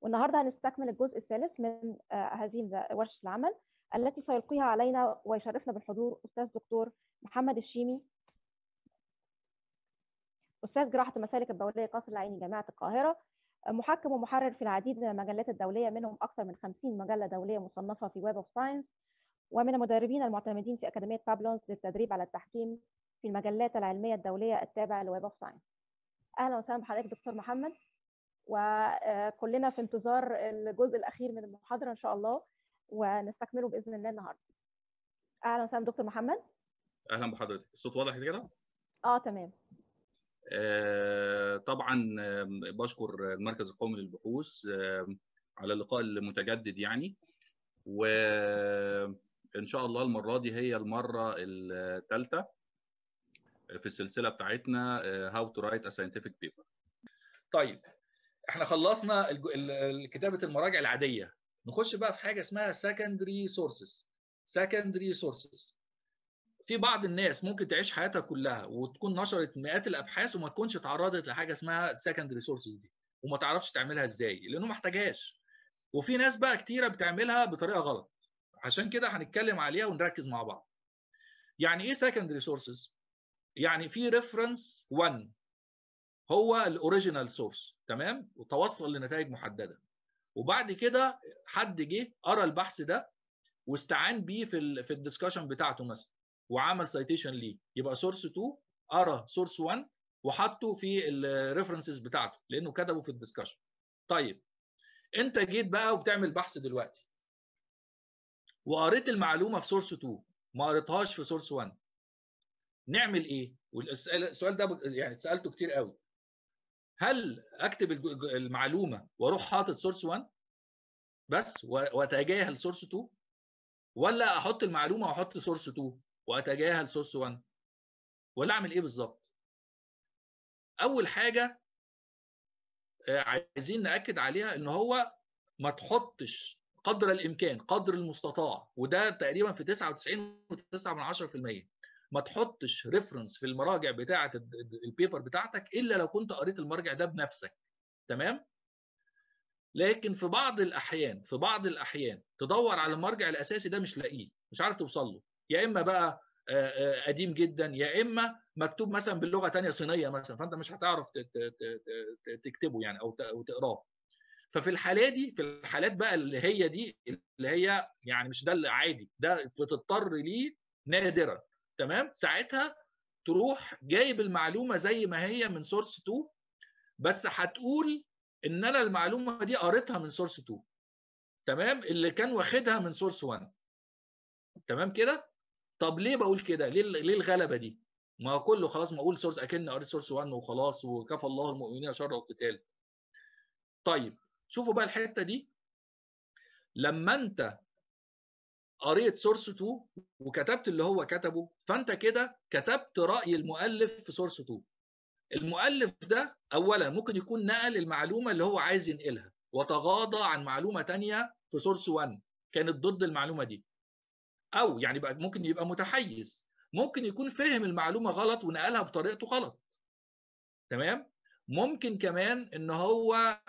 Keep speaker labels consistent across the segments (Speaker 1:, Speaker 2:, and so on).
Speaker 1: والنهارده هنستكمل الجزء الثالث من هذه ورشه العمل التي سيلقيها علينا ويشرفنا بالحضور استاذ دكتور محمد الشيمي استاذ جراحه المسالك البوليه قصر العيني جامعه القاهره محكم ومحرر في العديد من المجلات الدوليه منهم اكثر من 50 مجله دوليه مصنفه في ويب اوف ساينس ومن المدربين المعتمدين في اكاديميه بابلونز للتدريب على التحكيم في المجلات العلميه الدوليه التابعه لويب اوف ساينس اهلا وسهلا بحضرتك دكتور محمد وكلنا في انتظار الجزء الاخير من المحاضره ان شاء الله ونستكمله باذن الله النهارده اهلا وسهلا دكتور محمد
Speaker 2: اهلا بحضرتك الصوت واضح كده
Speaker 1: اه تمام
Speaker 2: آه طبعا بشكر المركز القومي للبحوث آه على اللقاء المتجدد يعني وان شاء الله المره دي هي المره الثالثه في السلسله بتاعتنا هاو تو رايت ا ساينتفك بيبر طيب احنا خلصنا كتابه المراجع العاديه نخش بقى في حاجه اسمها secondary sources secondary sources في بعض الناس ممكن تعيش حياتها كلها وتكون نشرت مئات الابحاث وما تكونش تعرضت لحاجه اسمها secondary sources دي وما تعرفش تعملها ازاي لانه ما محتاجهاش وفي ناس بقى كتيره بتعملها بطريقه غلط عشان كده هنتكلم عليها ونركز مع بعض يعني ايه secondary sources يعني في ريفرنس 1 هو الاوريجينال سورس تمام وتوصل لنتائج محدده وبعد كده حد جه قرا البحث ده واستعان بيه في ال في الدسكشن بتاعته مثلا وعمل سايتيشن ليه يبقى سورس 2 قرا سورس 1 وحطه في الريفرنسز بتاعته لانه كتبه في الدسكشن طيب انت جيت بقى وبتعمل بحث دلوقتي وقريت المعلومه في سورس 2 ما قريتهاش في سورس 1 نعمل ايه والسؤال ده يعني سالته كتير قوي هل اكتب المعلومه واروح حاطط سورس 1 بس واتجاهل سورس 2 ولا احط المعلومه واحط سورس 2 واتجاهل سورس 1 ولا اعمل ايه بالظبط اول حاجه عايزين ناكد عليها ان هو ما تحطش قدر الامكان قدر المستطاع وده تقريبا في 99.9% ما تحطش ريفرنس في المراجع بتاعه البيبر بتاعتك الا لو كنت قريت المرجع ده بنفسك تمام لكن في بعض الاحيان في بعض الاحيان تدور على المرجع الاساسي ده مش لاقيه مش عارف توصل له يا اما بقى قديم جدا يا اما مكتوب مثلا باللغه ثانيه صينيه مثلا فانت مش هتعرف تكتبه يعني او تقراه ففي الحاله دي في الحالات بقى اللي هي دي اللي هي يعني مش ده العادي ده بتضطر ليه نادرا تمام ساعتها تروح جايب المعلومه زي ما هي من سورس 2 بس هتقول ان انا المعلومه دي قريتها من سورس 2 تمام اللي كان واخدها من سورس 1 تمام كده طب ليه بقول كده ليه ليه الغلبه دي ما هو كله خلاص ما اقول سورس اكن قريت سورس 1 وخلاص وكفى الله المؤمنين شر القتال طيب شوفوا بقى الحته دي لما انت قريت سورس 2 وكتبت اللي هو كتبه فانت كده كتبت راي المؤلف في سورس 2 المؤلف ده اولا ممكن يكون نقل المعلومه اللي هو عايز ينقلها وتغاضى عن معلومه ثانيه في سورس 1 كانت ضد المعلومه دي او يعني بقى ممكن يبقى متحيز ممكن يكون فهم المعلومه غلط ونقلها بطريقته غلط تمام ممكن كمان ان هو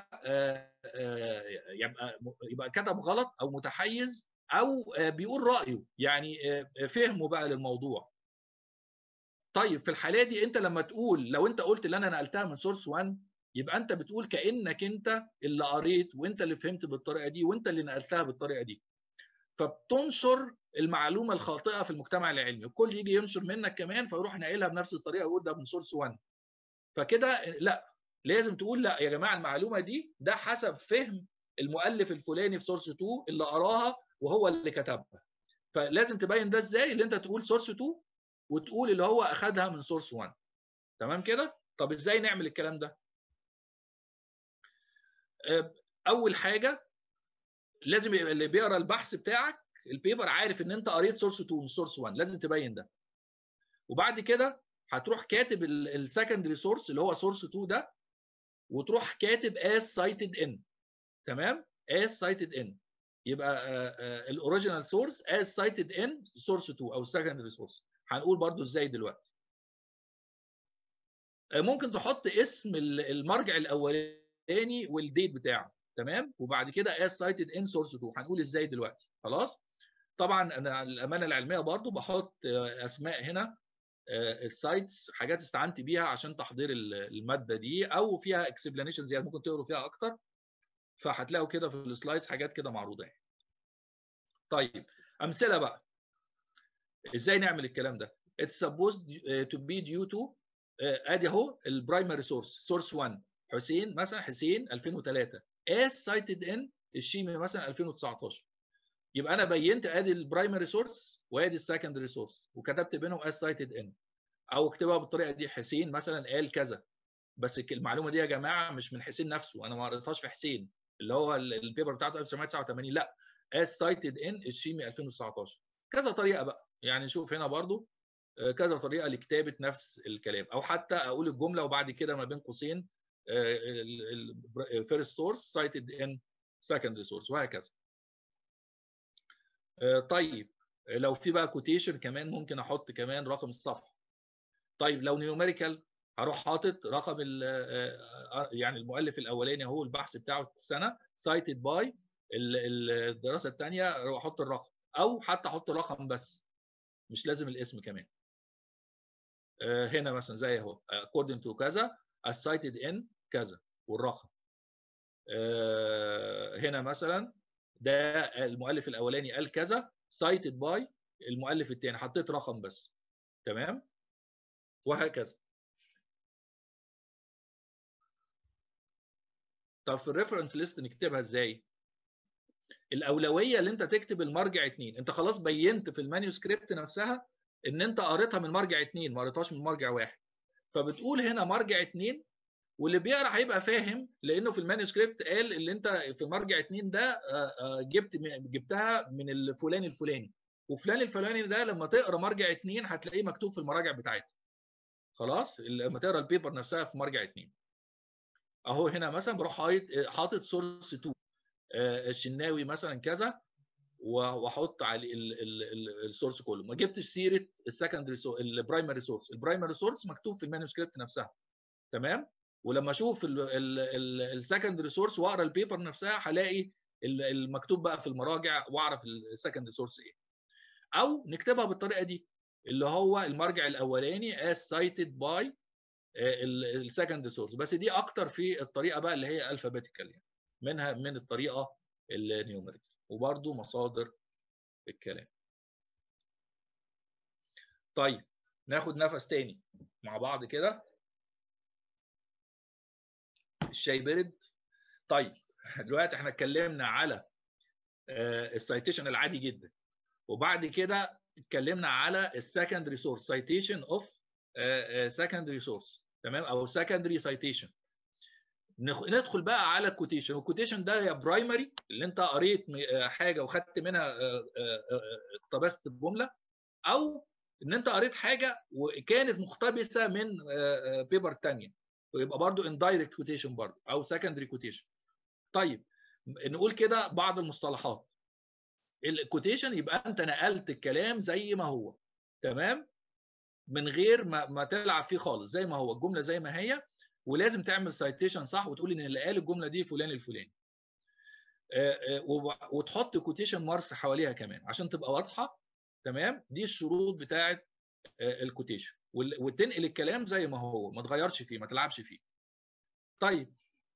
Speaker 2: يبقى يبقى كتب غلط او متحيز او بيقول رايه يعني فهمه بقى للموضوع طيب في الحاله دي انت لما تقول لو انت قلت اللي انا نقلتها من سورس 1 يبقى انت بتقول كانك انت اللي قريت وانت اللي فهمت بالطريقه دي وانت اللي نقلتها بالطريقه دي فبتنشر المعلومه الخاطئه في المجتمع العلمي الكل يجي ينشر منك كمان فيروح ناقلها بنفس الطريقه ويقول ده من سورس 1 فكده لا لازم تقول لا يا جماعه المعلومه دي ده حسب فهم المؤلف الفلاني في سورس 2 اللي قراها وهو اللي كتبها فلازم تبين ده ازاي اللي انت تقول سورس 2 وتقول اللي هو اخذها من سورس 1 تمام كده طب ازاي نعمل الكلام ده اول حاجه لازم يبقى اللي بيقرا البحث بتاعك البيبر عارف ان انت قريت سورس 2 من سورس 1 لازم تبين ده وبعد كده هتروح كاتب السكندري سورس اللي هو سورس 2 ده وتروح كاتب as cited in تمام as cited in يبقى الاوريجينال سورس as cited in source 2 او secondary source هنقول برضو ازاي دلوقتي ممكن تحط اسم المرجع الاولاني والديت بتاعه تمام وبعد كده as cited in source 2 هنقول ازاي دلوقتي خلاص طبعا انا الامانه العلميه برضو بحط اسماء هنا السايتس حاجات استعنت بيها عشان تحضير الماده دي او فيها اكسبلانيشن زياده ممكن تقروا فيها اكتر فهتلاقوا كده في السلايدز حاجات كده معروضه يعني. طيب امثله بقى ازاي نعمل الكلام ده it's supposed to be due to ادي اهو البرايمري سورس سورس 1 حسين مثلا حسين 2003 as cited in الشيمي مثلا 2019 يبقى انا بينت ادي البرايمري سورس وادي السكندري سورس وكتبت بينهم as cited in او اكتبها بالطريقه دي حسين مثلا قال كذا بس المعلومه دي يا جماعه مش من حسين نفسه انا ما قريتهاش في حسين اللي هو البيبر بتاعته 1989 لا as cited in الشيمي 2019 كذا طريقه بقى يعني نشوف هنا برضو كذا طريقه لكتابه نفس الكلام او حتى اقول الجمله وبعد كده ما بين قوسين first source cited in secondary source وهكذا طيب لو في بقى كوتيشن كمان ممكن احط كمان رقم الصفحه طيب لو نيوميريكال هروح حاطط رقم يعني المؤلف الاولاني اهو البحث بتاعه السنه cited by الدراسه الثانيه اروح احط الرقم او حتى احط الرقم بس مش لازم الاسم كمان هنا مثلا زي اهو according to كذا as cited in كذا والرقم هنا مثلا ده المؤلف الاولاني قال كذا cited by المؤلف الثاني حطيت رقم بس تمام وهكذا طب في الريفرنس ليست نكتبها ازاي الاولويه اللي انت تكتب المرجع اثنين انت خلاص بينت في المانيوسكريبت نفسها ان انت قريتها من مرجع اثنين ما قريتهاش من مرجع واحد فبتقول هنا مرجع اثنين واللي بيقرا هيبقى فاهم لانه في المانيوسكريبت قال اللي انت في مرجع اثنين ده جبت جبتها من الفلاني الفلاني وفلان الفلاني ده لما تقرا مرجع اثنين هتلاقيه مكتوب في المراجع بتاعتها خلاص لما تقرا البيبر نفسها في مرجع اثنين اهو هنا مثلا بروح حاطط سورس 2 الشناوي مثلا كذا واحط عليه السورس كله ما جبتش سيره السكندري البرايمري سورس البرايمري سورس مكتوب في المانuscript نفسها تمام ولما اشوف السكندري سورس واقرا البيبر نفسها هلاقي المكتوب بقى في المراجع واعرف السكندري سورس ايه او نكتبها بالطريقه دي اللي هو المرجع الاولاني as cited by السكند سورس بس دي اكتر في الطريقه بقى اللي هي الفابيتيكال يعني منها من الطريقه النيوميريك وبرده مصادر الكلام طيب ناخد نفس تاني مع بعض كده الشاي برد طيب دلوقتي احنا اتكلمنا على السايتيشن العادي جدا وبعد كده اتكلمنا على السكندري سورس سايتيشن اوف سكندري سورس تمام او سكندري سايتيشن ندخل بقى على الكوتيشن والكوتيشن ده يا برايمري اللي انت قريت حاجه وخدت منها اقتبست الجمله او ان انت قريت حاجه وكانت مقتبسه من بيبر ثانيه ويبقى برضو اندايركت كوتيشن برضو او سكندري كوتيشن طيب نقول كده بعض المصطلحات الكوتيشن يبقى انت نقلت الكلام زي ما هو تمام من غير ما, ما تلعب فيه خالص زي ما هو الجمله زي ما هي ولازم تعمل سايتيشن صح وتقول ان اللي قال الجمله دي فلان الفلاني وتحط كوتيشن مارس حواليها كمان عشان تبقى واضحه تمام دي الشروط بتاعه الكوتيشن وتنقل الكلام زي ما هو ما تغيرش فيه ما تلعبش فيه طيب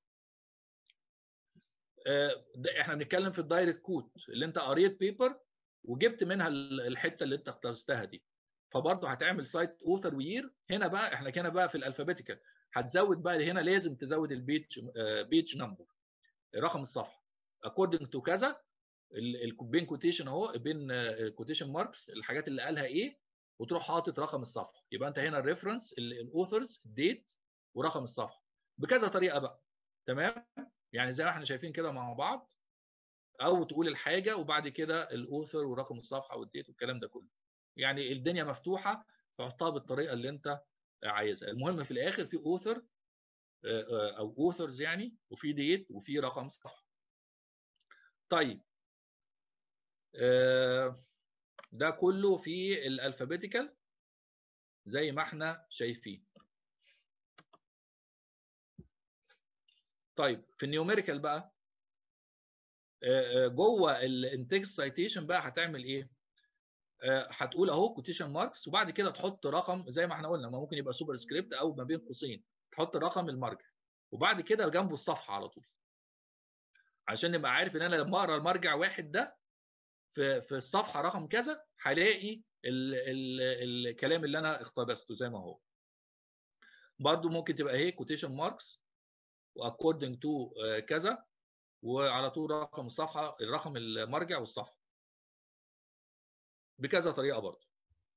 Speaker 2: ده احنا بنتكلم في الدايركت كوت اللي انت قريت بيبر وجبت منها الحته اللي انت اقتبستها دي فبرضه هتعمل سايت اوثر وير هنا بقى احنا كده بقى في الالفابيتيكال هتزود بقى هنا لازم تزود البيج بيج نمبر رقم الصفحه اكوردنج تو كذا بين كوتيشن اهو بين كوتيشن ماركس الحاجات اللي قالها ايه وتروح حاطط رقم الصفحه يبقى انت هنا الريفرنس الاوثرز الديت ورقم الصفحه بكذا طريقه بقى تمام يعني زي ما احنا شايفين كده مع بعض او تقول الحاجه وبعد كده الاوثر ورقم الصفحه والديت والكلام ده كله يعني الدنيا مفتوحه تحطها بالطريقه اللي انت عايزها المهم في الاخر في اوثر او اوثرز يعني وفي ديت وفي رقم صفحه طيب ده كله في الالفابيتيكال زي ما احنا شايفين طيب في النيوميريكال بقى جوه الانتكست سايتيشن بقى هتعمل ايه هتقول اهو كوتيشن ماركس وبعد كده تحط رقم زي ما احنا قلنا ما ممكن يبقى سوبر سكريبت او ما بين قوسين تحط رقم المرجع وبعد كده جنبه الصفحه على طول عشان نبقى عارف ان انا لما اقرا المرجع واحد ده في في الصفحه رقم كذا هلاقي ال ال الكلام اللي انا اقتبسته زي ما هو برضو ممكن تبقى اهي كوتيشن ماركس واكوردنج تو كذا وعلى طول رقم الصفحه الرقم المرجع والصفحه بكذا طريقه برضو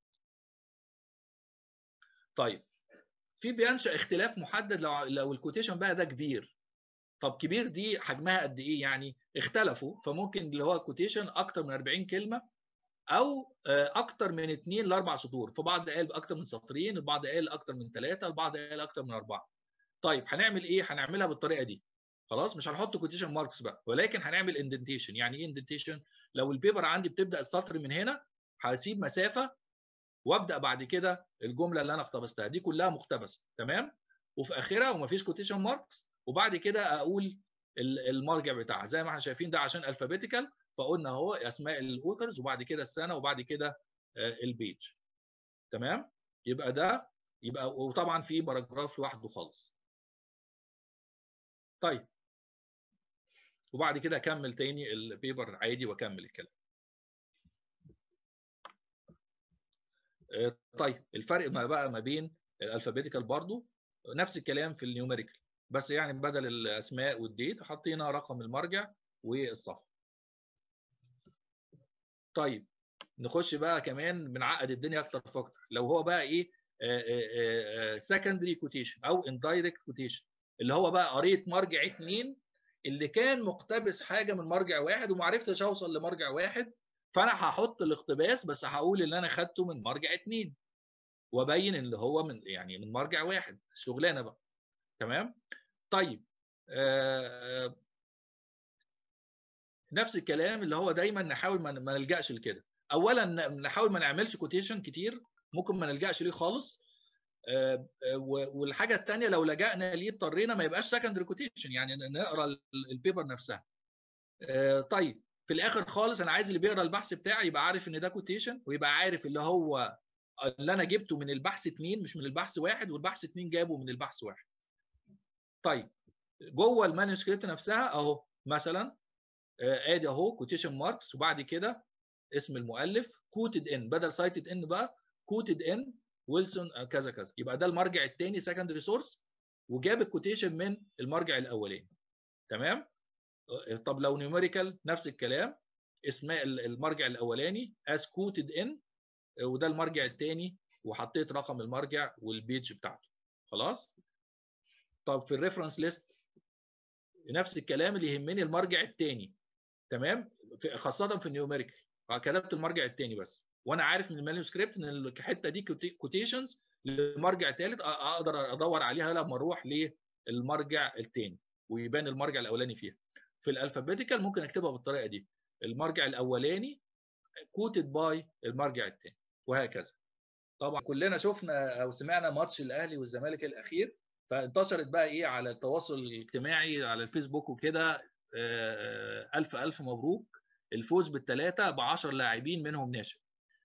Speaker 2: طيب في بينشا اختلاف محدد لو لو الكوتيشن بقى ده كبير طب كبير دي حجمها قد ايه يعني اختلفوا فممكن اللي هو كوتيشن اكتر من 40 كلمه او اكتر من اثنين لاربع سطور فبعض قال اكتر من سطرين البعض قال اكتر من ثلاثه البعض قال اكتر من اربعه طيب هنعمل ايه هنعملها بالطريقه دي خلاص مش هنحط كوتيشن ماركس بقى ولكن هنعمل اندنتيشن يعني ايه اندنتيشن لو البيبر عندي بتبدا السطر من هنا هسيب مسافه وابدا بعد كده الجمله اللي انا اقتبستها دي كلها مقتبسه تمام وفي اخرها ومفيش كوتيشن ماركس وبعد كده اقول المرجع بتاعها زي ما احنا شايفين ده عشان الفابيتيكال فقلنا اهو اسماء الاوثرز وبعد كده السنه وبعد كده البيج تمام يبقى ده يبقى وطبعا في باراجراف لوحده خالص طيب وبعد كده اكمل تاني البيبر عادي واكمل الكلام طيب الفرق ما بقى ما بين الالفابيتيكال برضو نفس الكلام في النيوميريكال بس يعني بدل الاسماء والديت حطينا رقم المرجع والصفحه طيب نخش بقى كمان بنعقد الدنيا اكتر فاكتر لو هو بقى ايه سكندري كوتيشن او اندايركت كوتيشن اللي هو بقى قريت مرجع اثنين اللي كان مقتبس حاجه من مرجع واحد وما عرفتش اوصل لمرجع واحد فانا هحط الاقتباس بس هقول اللي انا خدته من مرجع اثنين وابين اللي هو من يعني من مرجع واحد شغلانه بقى تمام طيب آه نفس الكلام اللي هو دايما نحاول ما نلجاش لكده اولا نحاول ما نعملش كوتيشن كتير ممكن ما نلجاش ليه خالص آه والحاجه الثانيه لو لجأنا ليه اضطرينا ما يبقاش سكندري كوتيشن يعني نقرا البيبر نفسها آه طيب في الاخر خالص انا عايز اللي بيقرا البحث بتاعي يبقى عارف ان ده كوتيشن ويبقى عارف اللي هو اللي انا جبته من البحث اثنين مش من البحث واحد والبحث اثنين جابه من البحث واحد طيب جوه المانuscript نفسها اهو مثلا ادي اهو كوتيشن ماركس وبعد كده اسم المؤلف كوتد ان بدل سايتد ان بقى كوتد ان ويلسون كذا كذا يبقى ده المرجع الثاني سكندري سورس وجاب الكوتيشن من المرجع الاولاني تمام طب لو نيوميريكال نفس الكلام اسماء المرجع الاولاني as quoted in وده المرجع الثاني وحطيت رقم المرجع والبيج بتاعته خلاص طب في الريفرنس ليست نفس الكلام اللي يهمني المرجع الثاني تمام خاصه في النيوميريكال كتبت المرجع الثاني بس وانا عارف من المانuscript ان الحته دي كوتيشنز لمرجع ثالث اقدر ادور عليها لما اروح للمرجع الثاني ويبان المرجع الاولاني فيها في الالفابيتيكال ممكن اكتبها بالطريقه دي المرجع الاولاني كوتد باي المرجع الثاني وهكذا طبعا كلنا شفنا او سمعنا ماتش الاهلي والزمالك الاخير فانتشرت بقى ايه على التواصل الاجتماعي على الفيسبوك وكده الف الف مبروك الفوز بالثلاثه ب 10 لاعبين منهم ناشئ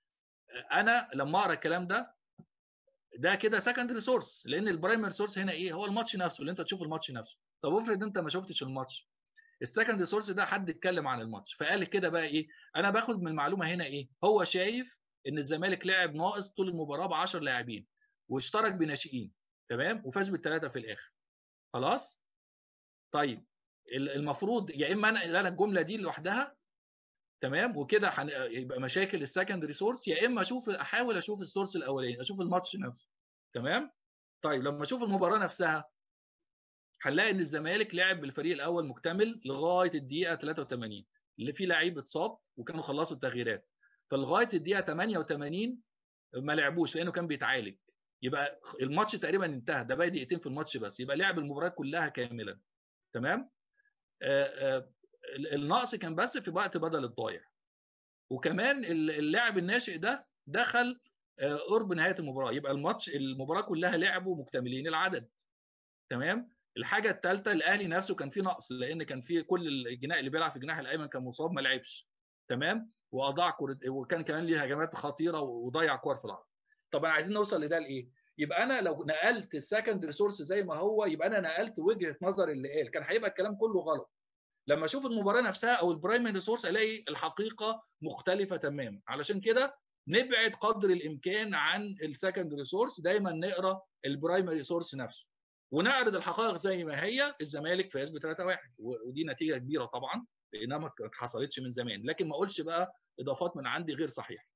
Speaker 2: انا لما اقرا الكلام ده ده كده سكندري سورس لان البرايمري سورس هنا ايه هو الماتش نفسه اللي انت تشوف الماتش نفسه طب افرض انت ما شفتش الماتش السكندري سورس ده حد اتكلم عن الماتش فقال كده بقى ايه انا باخد من المعلومه هنا ايه هو شايف ان الزمالك لعب ناقص طول المباراه ب 10 لاعبين واشترك بناشئين تمام وفاز بالثلاثه في الاخر خلاص طيب المفروض يا اما انا انا الجمله دي لوحدها تمام وكده حن... يبقى مشاكل السكندري سورس يا اما اشوف احاول اشوف السورس الاولاني اشوف الماتش نفسه تمام طيب لما اشوف المباراه نفسها هنلاقي ان الزمالك لعب بالفريق الاول مكتمل لغايه الدقيقه 83 اللي فيه لعيب اتصاب وكانوا خلصوا التغييرات فلغايه الدقيقه 88 ما لعبوش لانه كان بيتعالج يبقى الماتش تقريبا انتهى ده باقي دقيقتين في الماتش بس يبقى لعب المباراه كلها كاملا تمام آآ آآ النقص كان بس في وقت بدل الضايع وكمان اللاعب الناشئ ده دخل قرب نهايه المباراه يبقى الماتش المباراه كلها لعبوا مكتملين العدد تمام الحاجه الثالثه الاهلي نفسه كان فيه نقص لان كان فيه كل الجناح اللي بيلعب في الجناح الايمن كان مصاب ما لعبش تمام واضاع كره وكان كمان ليه هجمات خطيره وضيع كور في العرض طب عايزين نوصل لده لايه يبقى انا لو نقلت السكند ريسورس زي ما هو يبقى انا نقلت وجهه نظر اللي قال كان هيبقى الكلام كله غلط لما اشوف المباراه نفسها او البرايمري ريسورس الاقي الحقيقه مختلفه تماما علشان كده نبعد قدر الامكان عن السكند ريسورس دايما نقرا البرايمري ريسورس نفسه ونعرض الحقائق زي ما هي الزمالك فاز ب 3-1 ودي نتيجه كبيره طبعا لانها ما حصلتش من زمان لكن ما اقولش بقى اضافات من عندي غير صحيحه